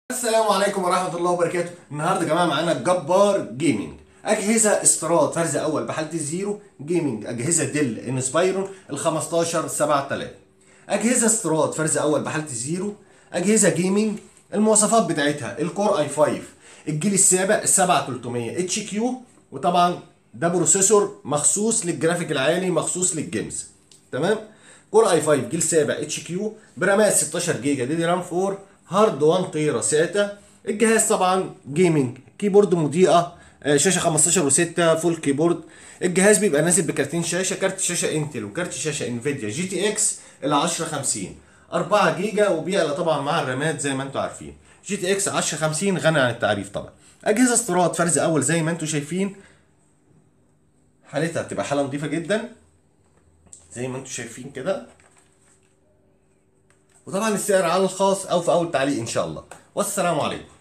السلام عليكم ورحمة الله وبركاته النهاردة يا جماعة معانا جبار جيمنج أجهزة استيراد فرز أول بحالة الزيرو جيمنج أجهزة ديل انسبايرون ال 15 7000 أجهزة استيراد فرز أول بحالة الزيرو أجهزة جيمنج المواصفات بتاعتها الكور اي 5 الجيل السابع ال 7300 اتش كيو وطبعا ده بروسيسور مخصوص للجرافيك العالي مخصوص للجيمز تمام كور اي 5 جيل سابع اتش كيو برامات 16 جيجا دي دي رام 4 هارد 1 تيرا ساتا الجهاز طبعا جيمنج كيبورد مضيئه آه، شاشه 15 و6 فول كيبورد الجهاز بيبقى نازل بكارتين شاشه كارت شاشه انتل وكارت شاشه انفيديا جي تي اكس ال 1050 4 جيجا وبيعلى طبعا مع الرامات زي ما انتم عارفين جي تي اكس 1050 غني عن التعريف طبعا اجهزه استيراد فرز اول زي ما انتم شايفين حالتها بتبقى حاله نظيفه جدا زي ما انتم شايفين كده وطبعا السعر على الخاص او في اول تعليق ان شاء الله والسلام عليكم